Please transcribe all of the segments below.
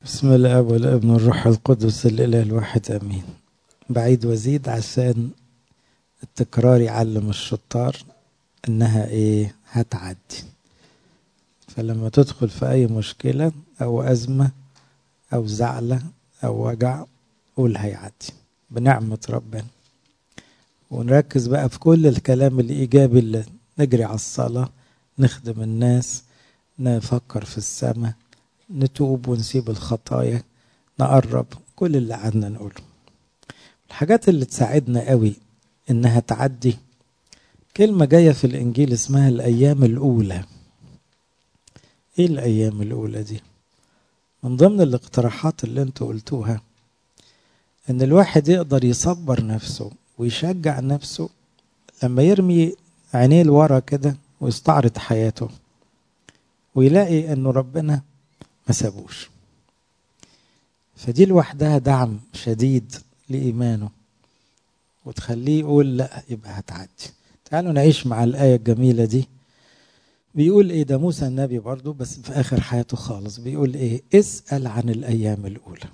بسم الاب والابن والروح القدس الاله الواحد امين بعيد وزيد عشان التكرار يعلم الشطار انها ايه هتعدي فلما تدخل في اي مشكله او ازمه او زعله او وجع قول هيعدي بنعمه ربنا ونركز بقى في كل الكلام الايجابي اللي نجري على الصلاه نخدم الناس نفكر في السماء نتوب ونسيب الخطايا نقرب كل اللي قعدنا نقوله الحاجات اللي تساعدنا قوي انها تعدي كلمة جاية في الانجيل اسمها الايام الاولى ايه الايام الاولى دي من ضمن الاقتراحات اللي انتوا قلتوها ان الواحد يقدر يصبر نفسه ويشجع نفسه لما يرمي عينيه لورا كده ويستعرض حياته ويلاقي انه ربنا ما سابوش فدي لوحدها دعم شديد لإيمانه وتخليه يقول لا يبقى هتعدي تعالوا نعيش مع الآية الجميلة دي بيقول ايه ده موسى النبي برضو بس في آخر حياته خالص بيقول ايه اسأل عن الأيام الأولى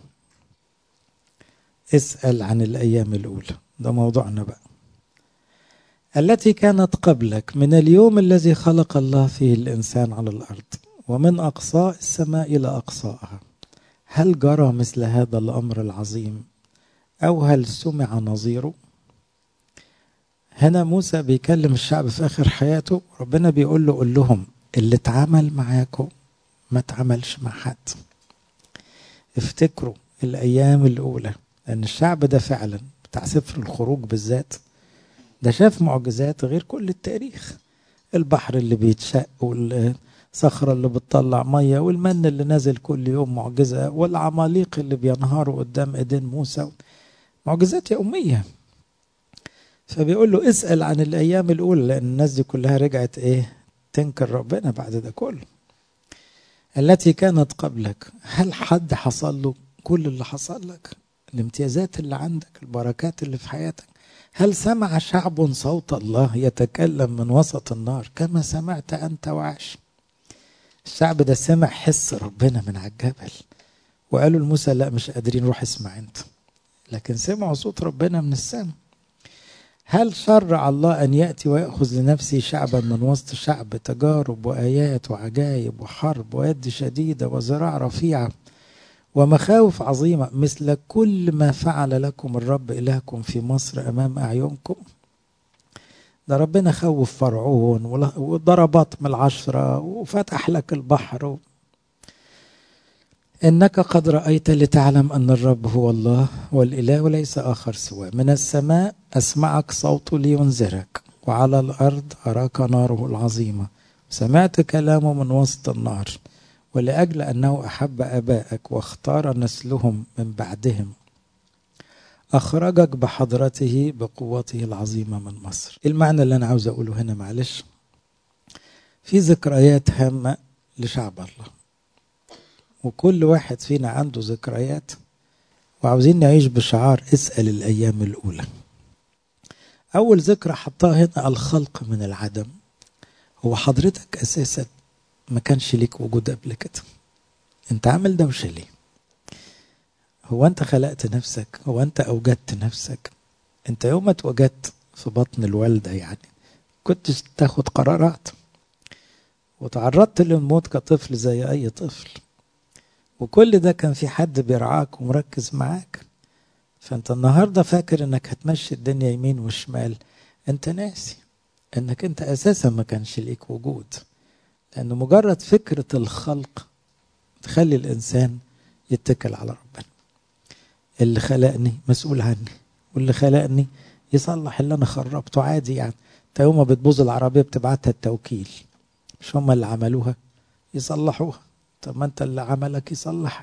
اسأل عن الأيام الأولى ده موضوعنا بقى التي كانت قبلك من اليوم الذي خلق الله فيه الإنسان على الأرض ومن أقصاء السماء إلى أقصائها هل جرى مثل هذا الأمر العظيم أو هل سمع نظيره هنا موسى بيكلم الشعب في آخر حياته ربنا بيقول له قول لهم اللي اتعمل معاكم ما اتعملش مع حد افتكروا الأيام الأولى لأن الشعب ده فعلا بتاع سفر الخروج بالذات ده شاف معجزات غير كل التاريخ البحر اللي بيتشق وال صخرة اللي بتطلع مية والمن اللي نازل كل يوم معجزة والعماليق اللي بينهاروا قدام ايدين موسى معجزات يومية فبيقول له اسأل عن الأيام الأولى لأن الناس دي كلها رجعت إيه تنكر ربنا بعد ده كله التي كانت قبلك هل حد حصل له كل اللي حصل لك الامتيازات اللي عندك البركات اللي في حياتك هل سمع شعب صوت الله يتكلم من وسط النار كما سمعت أنت وعاش الشعب ده سمع حس ربنا من على الجبل وقالوا لموسى لا مش قادرين روح اسمع انت لكن سمعوا صوت ربنا من السماء هل شرع الله أن يأتي ويأخذ لنفسه شعبا من وسط شعب تجارب وآيات وعجائب وحرب ويد شديدة وزراع رفيعة ومخاوف عظيمة مثل كل ما فعل لكم الرب إلهكم في مصر أمام أعينكم ده ربنا خوف فرعون وضربات من العشرة وفتح لك البحر إنك قد رأيت لتعلم أن الرب هو الله والإله وليس آخر سواه من السماء أسمعك صوت لينذرك وعلى الأرض أراك ناره العظيمة سمعت كلامه من وسط النار ولأجل أنه أحب أبائك واختار نسلهم من بعدهم أخرجك بحضرته بقوته العظيمة من مصر المعنى اللي أنا عاوز أقوله هنا معلش في ذكريات هامة لشعب الله وكل واحد فينا عنده ذكريات وعاوزين نعيش بشعار اسأل الأيام الأولى أول ذكرى حطها هنا الخلق من العدم هو حضرتك أساسا ما كانش ليك وجود قبل كده انت عامل دوشة ليه هو انت خلقت نفسك هو انت اوجدت نفسك انت يوم ما اتوجدت في بطن الوالدة يعني كنت تاخد قرارات وتعرضت للموت كطفل زي اي طفل وكل ده كان في حد بيرعاك ومركز معاك فانت النهاردة فاكر انك هتمشي الدنيا يمين وشمال انت ناسي انك انت اساسا ما كانش ليك وجود لان مجرد فكرة الخلق تخلي الانسان يتكل على ربنا اللي خلقني مسؤول عني واللي خلقني يصلح اللي انا خربته عادي يعني انت يوم ما بتبوظ العربيه بتبعتها التوكيل مش هم اللي عملوها يصلحوها طب ما انت اللي عملك يصلحك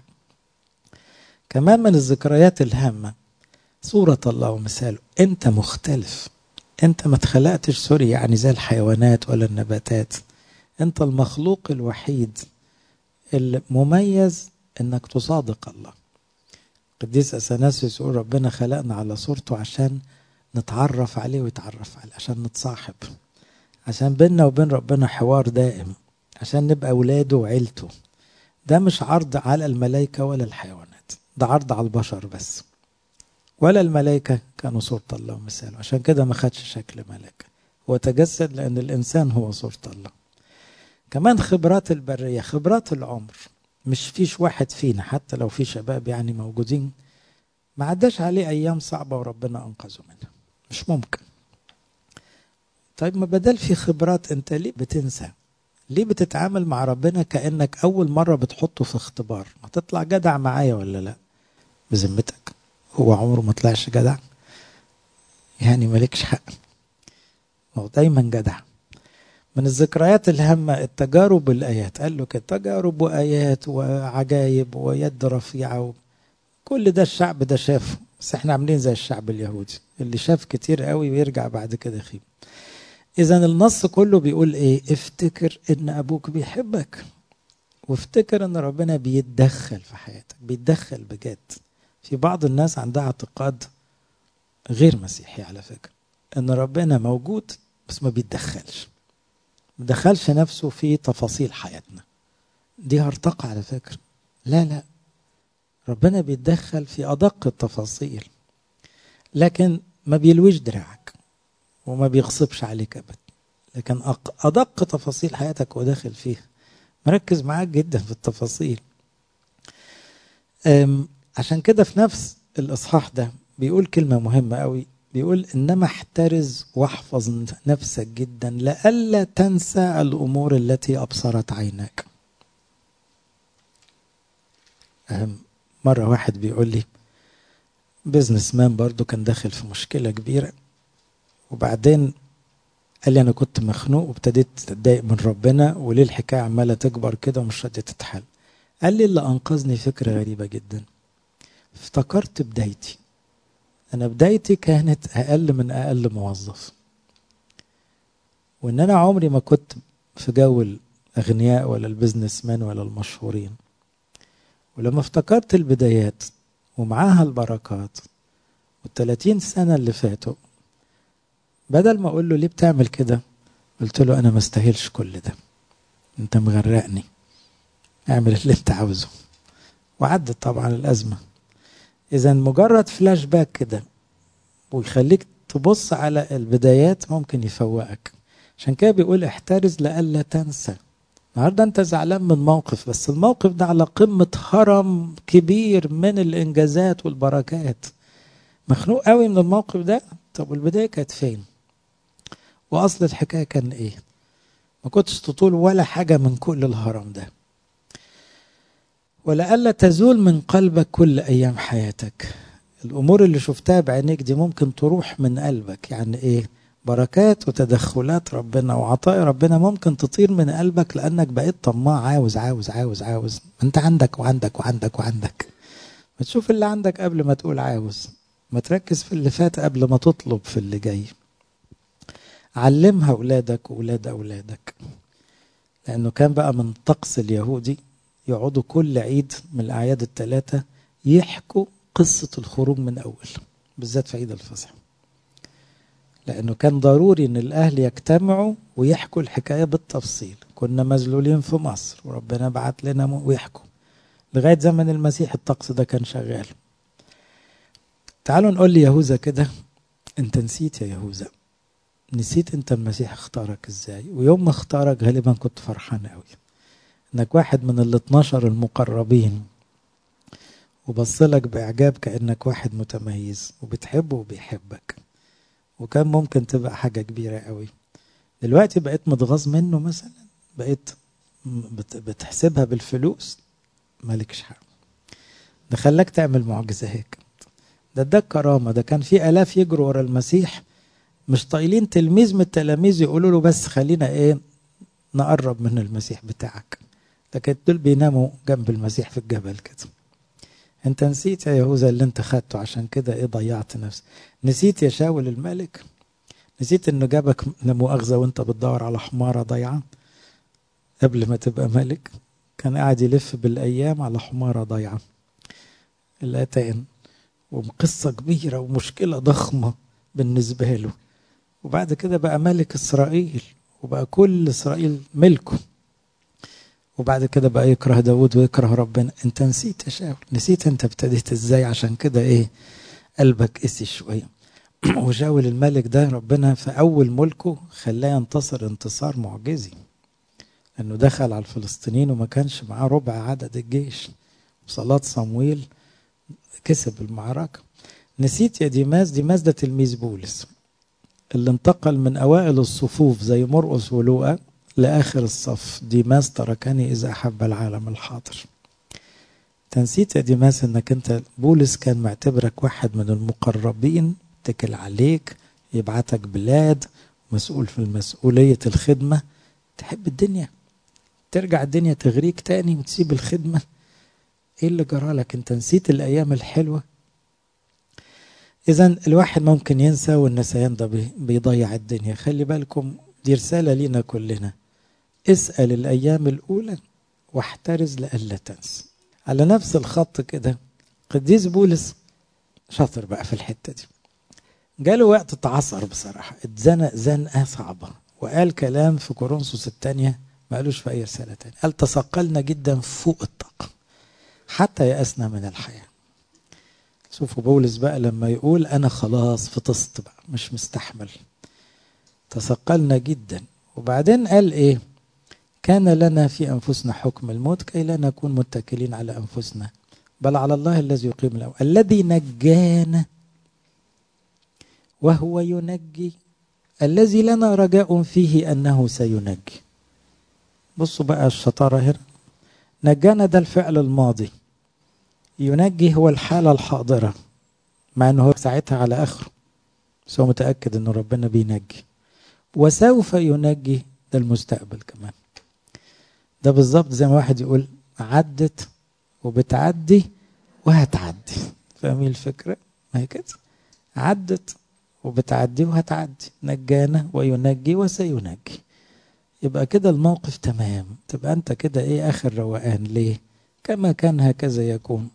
كمان من الذكريات الهامة صورة الله ومثاله انت مختلف انت ما اتخلقتش سوري يعني زي الحيوانات ولا النباتات انت المخلوق الوحيد المميز انك تصادق الله قديس اثناسيوس يقول ربنا خلقنا على صورته عشان نتعرف عليه ويتعرف عليه عشان نتصاحب عشان بيننا وبين ربنا حوار دائم عشان نبقى اولاده وعيلته ده مش عرض على الملائكة ولا الحيوانات ده عرض على البشر بس ولا الملائكة كانوا صورة الله ومثاله عشان كده ما خدش شكل ملائكة هو تجسد لأن الإنسان هو صورة الله كمان خبرات البرية خبرات العمر مش فيش واحد فينا حتى لو في شباب يعني موجودين ما عداش عليه أيام صعبة وربنا أنقذه منها مش ممكن طيب ما بدل في خبرات أنت ليه بتنسى ليه بتتعامل مع ربنا كأنك أول مرة بتحطه في اختبار هتطلع جدع معايا ولا لا بذمتك هو عمره ما طلعش جدع يعني مالكش حق هو دايما جدع من الذكريات الهامة التجارب والآيات قال له كده تجارب وآيات وعجايب ويد رفيعة و... كل ده الشعب ده شافه بس احنا عاملين زي الشعب اليهودي اللي شاف كتير قوي ويرجع بعد كده يخيب اذا النص كله بيقول ايه افتكر ان ابوك بيحبك وافتكر ان ربنا بيتدخل في حياتك بيتدخل بجد في بعض الناس عندها اعتقاد غير مسيحي على فكرة ان ربنا موجود بس ما بيتدخلش ما دخلش نفسه في تفاصيل حياتنا دي هرطقة على فكرة لا لا ربنا بيتدخل في أدق التفاصيل لكن ما بيلويش دراعك وما بيغصبش عليك أبدا لكن أدق تفاصيل حياتك هو داخل فيها مركز معاك جدا في التفاصيل عشان كده في نفس الإصحاح ده بيقول كلمة مهمة قوي بيقول إنما احترز واحفظ نفسك جدا لئلا تنسى الأمور التي أبصرت عيناك مرة واحد بيقول لي بزنس مان برضو كان داخل في مشكلة كبيرة وبعدين قال لي أنا كنت مخنوق وابتديت أتضايق من ربنا وليه الحكاية عمالة تكبر كده ومش راضية تتحل قال لي اللي أنقذني فكرة غريبة جدا افتكرت بدايتي أنا بدايتي كانت أقل من أقل موظف وإن أنا عمري ما كنت في جو الأغنياء ولا البزنس مان ولا المشهورين ولما افتكرت البدايات ومعاها البركات والثلاثين سنة اللي فاتوا بدل ما أقول له ليه بتعمل كده قلت له أنا ما استاهلش كل ده أنت مغرقني اعمل اللي أنت عاوزه وعدت طبعا الأزمة إذا مجرد فلاش باك كده ويخليك تبص على البدايات ممكن يفوقك عشان كده بيقول احترز لألا تنسى النهارده انت زعلان من موقف بس الموقف ده على قمة هرم كبير من الانجازات والبركات مخنوق قوي من الموقف ده طب والبداية كانت فين واصل الحكاية كان ايه ما كنتش تطول ولا حاجة من كل الهرم ده ولألا تزول من قلبك كل أيام حياتك الأمور اللي شفتها بعينيك دي ممكن تروح من قلبك يعني إيه بركات وتدخلات ربنا وعطاء ربنا ممكن تطير من قلبك لأنك بقيت طماع عاوز عاوز عاوز عاوز أنت عندك وعندك وعندك وعندك ما تشوف اللي عندك قبل ما تقول عاوز ما تركز في اللي فات قبل ما تطلب في اللي جاي علمها أولادك وأولاد أولادك لأنه كان بقى من طقس اليهودي يقعدوا كل عيد من الأعياد الثلاثة يحكوا قصة الخروج من أول بالذات في عيد الفصح لأنه كان ضروري إن الأهل يجتمعوا ويحكوا الحكاية بالتفصيل كنا مذلولين في مصر وربنا بعت لنا ويحكوا لغاية زمن المسيح الطقس ده كان شغال تعالوا نقول لي يهوذا كده انت نسيت يا يهوذا نسيت انت المسيح اختارك ازاي ويوم ما اختارك غالبا كنت فرحان قوي انك واحد من ال 12 المقربين وبصلك باعجاب كانك واحد متميز وبتحبه وبيحبك وكان ممكن تبقى حاجه كبيره قوي دلوقتي بقيت متغاظ منه مثلا بقيت بتحسبها بالفلوس مالكش حق ده خلاك تعمل معجزه هيك ده اداك كرامه ده كان في الاف يجروا ورا المسيح مش طايلين تلميذ من التلاميذ يقولوا له بس خلينا ايه نقرب من المسيح بتاعك لكن دول بيناموا جنب المسيح في الجبل كده انت نسيت يا يهوذا اللي انت خدته عشان كده ايه ضيعت نفسك نسيت يا شاول الملك نسيت انه جابك لا مؤاخذه وانت بتدور على حماره ضايعه قبل ما تبقى ملك كان قاعد يلف بالايام على حماره ضايعه الاتين وقصه كبيره ومشكله ضخمه بالنسبه له وبعد كده بقى ملك اسرائيل وبقى كل اسرائيل ملكه وبعد كده بقى يكره داود ويكره ربنا انت نسيت يا شاول نسيت انت ابتديت ازاي عشان كده ايه قلبك قسي شويه وشاول الملك ده ربنا في اول ملكه خلاه ينتصر انتصار معجزي انه دخل على الفلسطينيين وما كانش معاه ربع عدد الجيش وصلاة صمويل كسب المعركة نسيت يا ديماس ديماس ده تلميذ بولس اللي انتقل من أوائل الصفوف زي مرقس ولوقا لآخر الصف ديماس تركني إذا أحب العالم الحاضر تنسيت يا ديماس انك انت بولس كان معتبرك واحد من المقربين تكل عليك يبعتك بلاد مسؤول في المسؤولية الخدمة تحب الدنيا ترجع الدنيا تغريك تاني وتسيب الخدمة ايه اللي جرالك انت نسيت الايام الحلوة اذا الواحد ممكن ينسى والنسيان ده بيضيع الدنيا خلي بالكم دي رسالة لينا كلنا اسأل الايام الاولى واحترز لألا تنسى على نفس الخط كده قديس بولس شاطر بقى في الحتة دي جاله وقت اتعصر بصراحة اتزنق زنقة صعبة وقال كلام في كورنثوس الثانية ما قالوش في أي رسالة تانية قال تثقلنا جدا فوق الطاقة حتى يأسنا من الحياة شوفوا بولس بقى لما يقول أنا خلاص فطست بقى مش مستحمل تثقلنا جدا وبعدين قال إيه كان لنا في أنفسنا حكم الموت كي لا نكون متكلين على أنفسنا بل على الله الذي يقيم الأمر الذي نجانا وهو ينجي الذي لنا رجاء فيه أنه سينجي بصوا بقى الشطارة هنا نجانا ده الفعل الماضي ينجي هو الحالة الحاضرة مع أنه هو ساعتها على آخره بس هو متأكد أنه ربنا بينجي وسوف ينجي ده المستقبل كمان ده بالظبط زي ما واحد يقول عدت وبتعدي وهتعدي فاهمين الفكرة؟ ما هي كده عدت وبتعدي وهتعدي نجانا وينجي وسينجي يبقى كده الموقف تمام تبقى انت كده ايه اخر روقان ليه كما كان هكذا يكون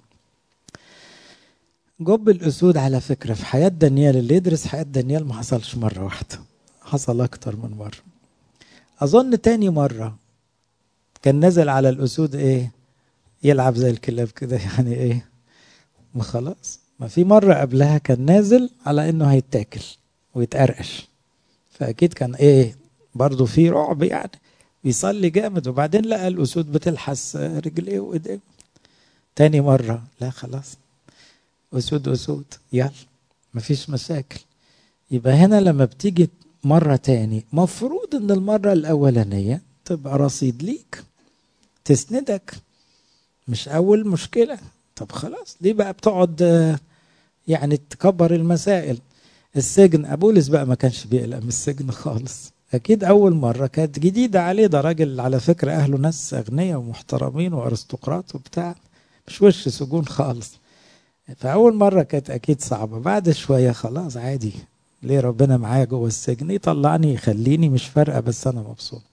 جب الاسود على فكره في حياه دانيال اللي يدرس حياه دانيال ما حصلش مره واحده حصل اكتر من مره اظن تاني مره كان نزل على الاسود ايه يلعب زي الكلاب كده يعني ايه ما خلاص ما في مرة قبلها كان نازل على انه هيتاكل ويتقرقش فاكيد كان ايه برضه في رعب يعني بيصلي جامد وبعدين لقى الاسود بتلحس رجليه وايديه تاني مرة لا خلاص اسود اسود يلا مفيش مشاكل يبقى هنا لما بتيجي مرة تاني مفروض ان المرة الاولانية تبقى رصيد ليك تسندك مش اول مشكلة طب خلاص ليه بقى بتقعد يعني تكبر المسائل السجن ابولس بقى ما كانش بيقلق من السجن خالص اكيد اول مره كانت جديده عليه ده راجل على فكره اهله ناس اغنياء ومحترمين وارستقراط وبتاع مش وش سجون خالص فاول مره كانت اكيد صعبه بعد شويه خلاص عادي ليه ربنا معايا جوه السجن يطلعني يخليني مش فارقه بس انا مبسوط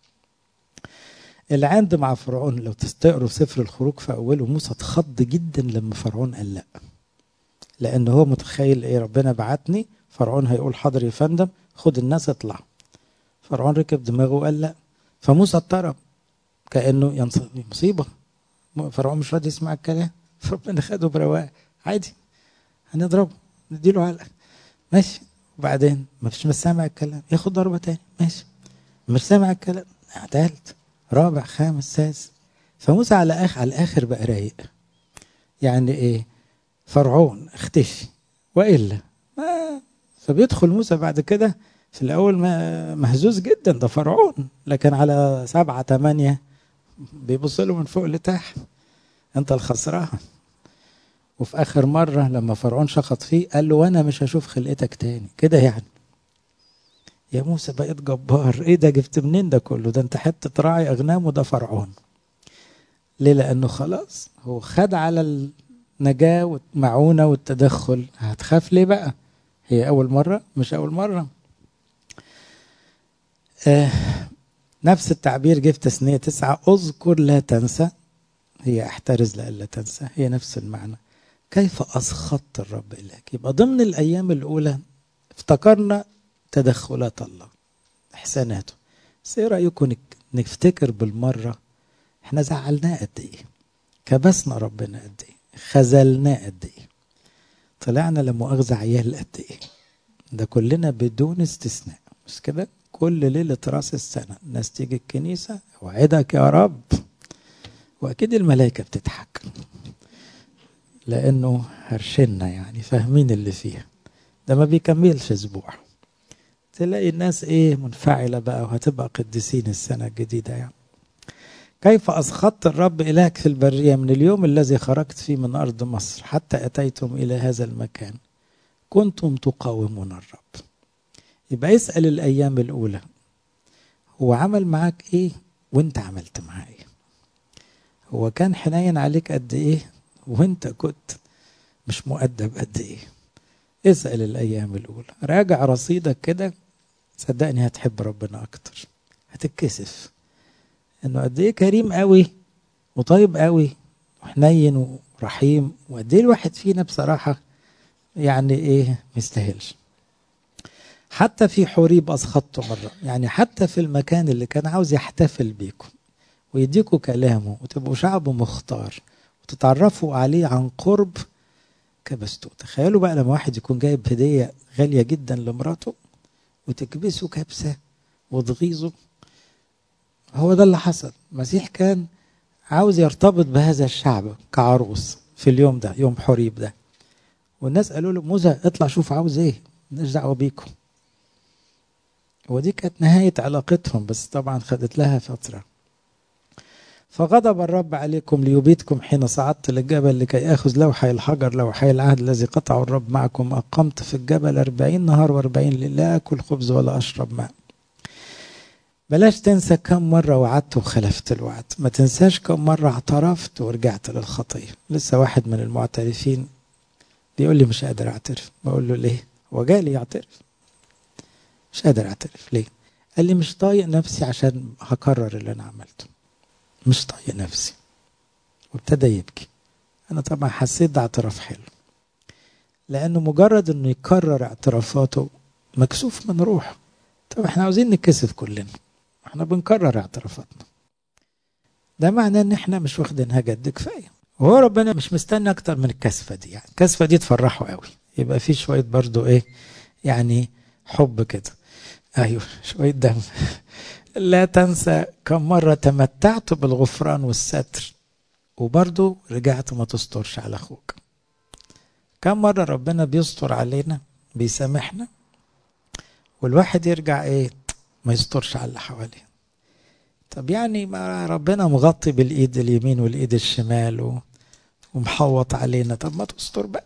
العند مع فرعون لو تستقروا في سفر الخروج في اوله موسى اتخض جدا لما فرعون قال لا لان هو متخيل ايه ربنا بعتني فرعون هيقول حاضر يا فندم خد الناس اطلع فرعون ركب دماغه وقال لا فموسى اضطرب كانه مصيبه فرعون مش راضي يسمع الكلام فربنا خده برواق عادي هنضربه نديله علقه ماشي وبعدين ما فيش مش سامع الكلام ياخد ضربه تاني ماشي مش سامع الكلام تالت رابع خامس سادس فموسى على اخر على الاخر بقى رايق يعني ايه فرعون اختشي والا ما فبيدخل موسى بعد كده في الاول ما مهزوز جدا ده فرعون لكن على سبعة ثمانية بيبص له من فوق لتحت انت الخسران وفي اخر مرة لما فرعون شخط فيه قال له وانا مش هشوف خلقتك تاني كده يعني يا موسى بقيت جبار ايه ده جبت منين ده كله ده انت حته راعي اغنام وده فرعون ليه لانه خلاص هو خد على النجاه والمعونه والتدخل هتخاف ليه بقى هي اول مره مش اول مره آه نفس التعبير جه في تثنية تسعة اذكر لا تنسى هي احترز لألا تنسى هي نفس المعنى كيف أسخطت الرب إليك يبقى ضمن الأيام الأولى افتكرنا تدخلات الله إحساناته بس إيه رأيكم نفتكر بالمرة احنا زعلناه قد ايه كبسنا ربنا قد ايه خذلناه قد ايه طلعنا لمؤاخذة عيال قد ايه ده كلنا بدون استثناء مش كده كل ليلة راس السنة الناس تيجي الكنيسة وعدك يا رب وأكيد الملائكة بتضحك لأنه هرشنا يعني فاهمين اللي فيها ده ما بيكملش أسبوع تلاقي الناس إيه منفعلة بقى وهتبقى قديسين السنة الجديدة يعني كيف أسخطت الرب إلهك في البرية من اليوم الذي خرجت فيه من أرض مصر حتى أتيتم إلى هذا المكان كنتم تقاومون الرب يبقى اسأل الأيام الأولى هو عمل معاك إيه وأنت عملت معاه إيه هو كان حنين عليك قد إيه وأنت كنت مش مؤدب قد إيه اسأل الأيام الأولى راجع رصيدك كده صدقني هتحب ربنا أكتر هتتكسف إنه قد إيه كريم قوي وطيب قوي وحنين ورحيم وقد إيه الواحد فينا بصراحة يعني إيه مستاهلش حتى في حوريب أسخطته مرة يعني حتى في المكان اللي كان عاوز يحتفل بيكم ويديكوا كلامه وتبقوا شعب مختار وتتعرفوا عليه عن قرب كبستوه تخيلوا بقى لما واحد يكون جايب هدية غالية جدا لمراته وتكبسه كبسة وتغيظه هو ده اللي حصل المسيح كان عاوز يرتبط بهذا الشعب كعروس في اليوم ده يوم حريب ده والناس قالوا له موسى اطلع شوف عاوز ايه مالناش دعوه بيكم ودي كانت نهايه علاقتهم بس طبعا خدت لها فتره فغضب الرب عليكم ليبيدكم حين صعدت للجبل لكي آخذ لوحي الحجر لوحي العهد الذي قطعه الرب معكم أقمت في الجبل أربعين نهار وأربعين ليلة لا أكل خبز ولا أشرب ماء بلاش تنسى كم مرة وعدت وخلفت الوعد ما تنساش كم مرة اعترفت ورجعت للخطية لسه واحد من المعترفين بيقول لي مش قادر اعترف بقول له ليه هو جالي يعترف مش قادر اعترف ليه قال لي مش طايق نفسي عشان هكرر اللي انا عملته مش طايق نفسي وابتدى يبكي انا طبعا حسيت ده اعتراف حلو لانه مجرد انه يكرر اعترافاته مكسوف من روحه طب احنا عاوزين نتكسف كلنا احنا بنكرر اعترافاتنا ده معناه ان احنا مش واخدينها جد كفايه وهو ربنا مش مستني اكتر من الكسفه دي يعني الكسفه دي تفرحه قوي يبقى في شويه برضو ايه يعني حب كده ايوه شويه دم لا تنسى كم مرة تمتعت بالغفران والستر وبرضه رجعت ما تسترش على أخوك كم مرة ربنا بيستر علينا بيسامحنا والواحد يرجع ايه ما يسترش على اللي حواليه طب يعني ما ربنا مغطي بالايد اليمين والايد الشمال و... ومحوط علينا طب ما تستر بقى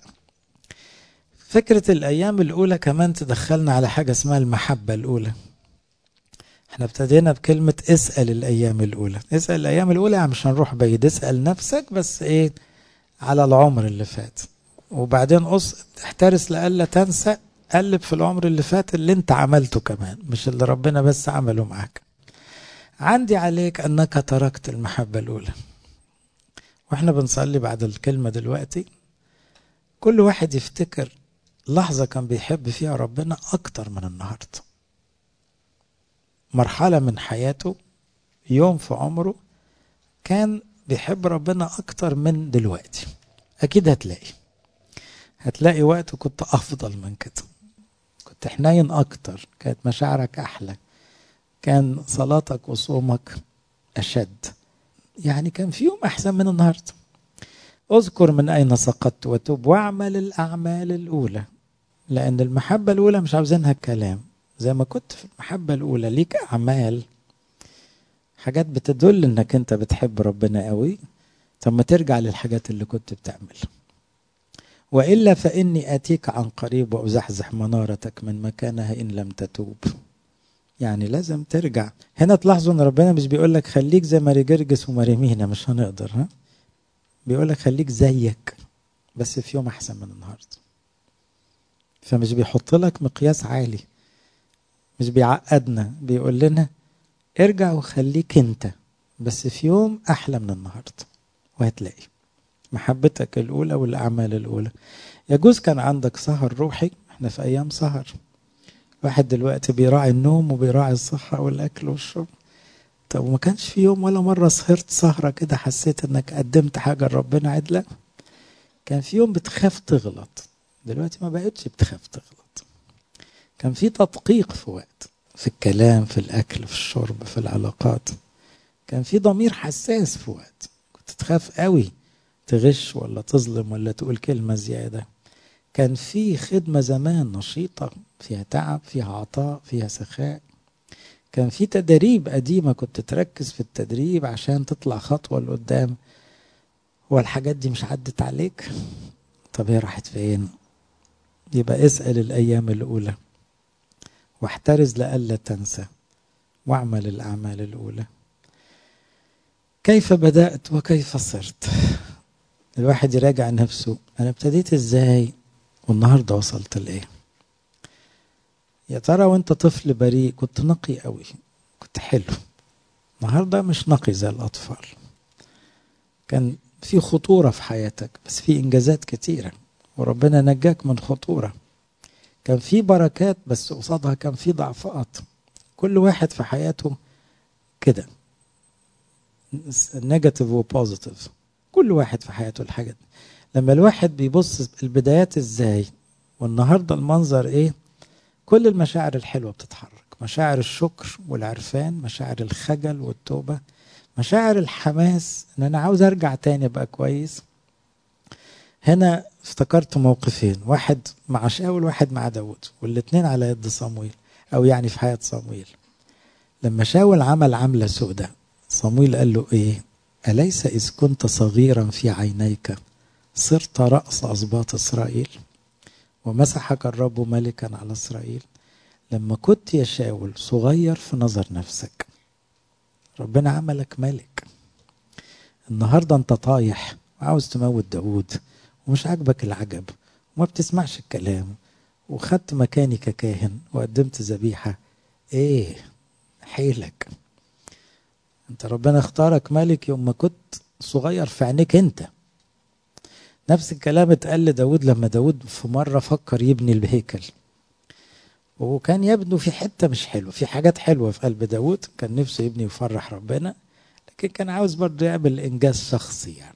فكرة الأيام الأولى كمان تدخلنا على حاجة اسمها المحبة الأولى احنا ابتدينا بكلمة اسأل الأيام الأولى اسأل الأيام الأولى يعني مش هنروح بعيد اسأل نفسك بس ايه على العمر اللي فات وبعدين قص احترس لألا تنسى قلب في العمر اللي فات اللي انت عملته كمان مش اللي ربنا بس عمله معاك عندي عليك أنك تركت المحبة الأولى واحنا بنصلي بعد الكلمة دلوقتي كل واحد يفتكر لحظة كان بيحب فيها ربنا أكتر من النهارده مرحلة من حياته يوم في عمره كان بيحب ربنا أكتر من دلوقتي أكيد هتلاقي هتلاقي وقت كنت أفضل من كده كنت حنين أكتر كانت مشاعرك أحلى كان صلاتك وصومك أشد يعني كان في يوم أحسن من النهاردة اذكر من أين سقطت وتوب واعمل الأعمال الأولى لأن المحبة الأولى مش عاوزينها كلام زي ما كنت في المحبة الأولى ليك أعمال حاجات بتدل إنك أنت بتحب ربنا قوي طب ما ترجع للحاجات اللي كنت بتعملها وإلا فإني أتيك عن قريب وأزحزح منارتك من مكانها إن لم تتوب يعني لازم ترجع هنا تلاحظوا ان ربنا مش بيقول لك خليك زي ماري جرجس وماريمينا مش هنقدر ها بيقول لك خليك زيك بس في يوم احسن من النهارده فمش بيحط لك مقياس عالي مش بيعقدنا بيقول لنا ارجع وخليك انت بس في يوم احلى من النهارده وهتلاقي محبتك الاولى والاعمال الاولى يجوز كان عندك سهر روحي احنا في ايام سهر واحد دلوقتي بيراعي النوم وبيراعي الصحة والأكل والشرب طب وما كانش في يوم ولا مرة سهرت سهرة كده حسيت انك قدمت حاجة لربنا عدلة كان في يوم بتخاف تغلط دلوقتي ما بقتش بتخاف تغلط كان في تدقيق في وقت في الكلام في الأكل في الشرب في العلاقات كان في ضمير حساس في وقت كنت تخاف قوي تغش ولا تظلم ولا تقول كلمة زيادة كان في خدمة زمان نشيطة فيها تعب فيها عطاء فيها سخاء كان في تدريب قديمة كنت تركز في التدريب عشان تطلع خطوة لقدام والحاجات دي مش عدت عليك طب هي راحت فين يبقى اسأل الأيام الأولى واحترز لئلا تنسى واعمل الأعمال الأولى كيف بدأت وكيف صرت الواحد يراجع نفسه أنا ابتديت إزاي والنهاردة وصلت لإيه يا ترى وانت طفل بريء كنت نقي قوي كنت حلو النهارده مش نقي زي الأطفال كان في خطورة في حياتك بس في إنجازات كتيرة وربنا نجاك من خطورة كان في بركات بس قصادها كان في ضعفات كل واحد في حياته كده نيجاتيف وبوزيتيف كل واحد في حياته الحاجات لما الواحد بيبص البدايات ازاي والنهارده المنظر ايه كل المشاعر الحلوه بتتحرك مشاعر الشكر والعرفان مشاعر الخجل والتوبه مشاعر الحماس ان انا عاوز ارجع تاني ابقى كويس هنا افتكرت موقفين واحد مع شاول واحد مع داود والاتنين على يد صمويل او يعني في حياة صمويل لما شاول عمل عملة سودة صمويل قال له ايه أليس إذ كنت صغيرا في عينيك صرت رأس أسباط إسرائيل ومسحك الرب ملكا على إسرائيل لما كنت يا شاول صغير في نظر نفسك ربنا عملك ملك النهاردة انت طايح وعاوز تموت داود ومش عاجبك العجب وما بتسمعش الكلام وخدت مكاني ككاهن وقدمت ذبيحة ايه حيلك انت ربنا اختارك ملك يوم ما كنت صغير في عينيك انت نفس الكلام اتقال لداود لما داود في مرة فكر يبني الهيكل وكان يبدو في حتة مش حلوة في حاجات حلوة في قلب داود كان نفسه يبني ويفرح ربنا لكن كان عاوز برضه يعمل إنجاز شخصي يعني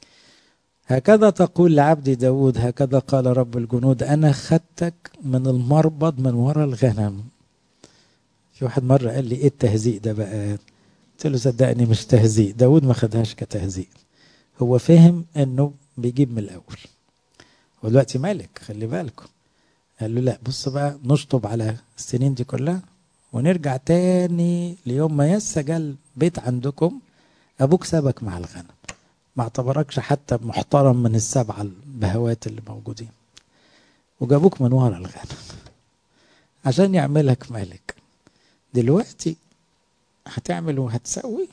هكذا تقول لعبدي داود هكذا قال رب الجنود أنا خدتك من المربض من وراء الغنم في واحد مرة قال لي إيه التهزيء ده بقى قلت له صدقني مش تهزيء داود ما خدهاش كتهزيء هو فهم انه بيجيب من الاول هو دلوقتي مالك خلي بالكم قال له لا بص بقى نشطب على السنين دي كلها ونرجع تاني ليوم ما يسجل بيت عندكم ابوك سابك مع الغنم ما اعتبركش حتى محترم من السبعه البهوات اللي موجودين وجابوك من ورا الغنم عشان يعملك ملك دلوقتي هتعمل وهتسوي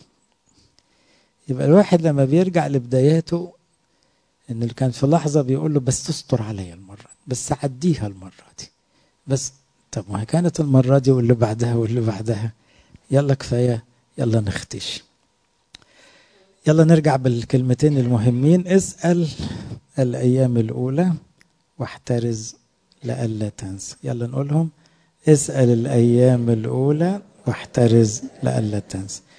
يبقى الواحد لما بيرجع لبداياته ان اللي كان في لحظه بيقول له بس تستر عليا المره بس عديها المره دي بس طب ما هي كانت المره دي واللي بعدها واللي بعدها يلا كفايه يلا نختش يلا نرجع بالكلمتين المهمين اسال الايام الاولى واحترز لئلا تنسى يلا نقولهم اسال الايام الاولى واحترز لئلا تنسى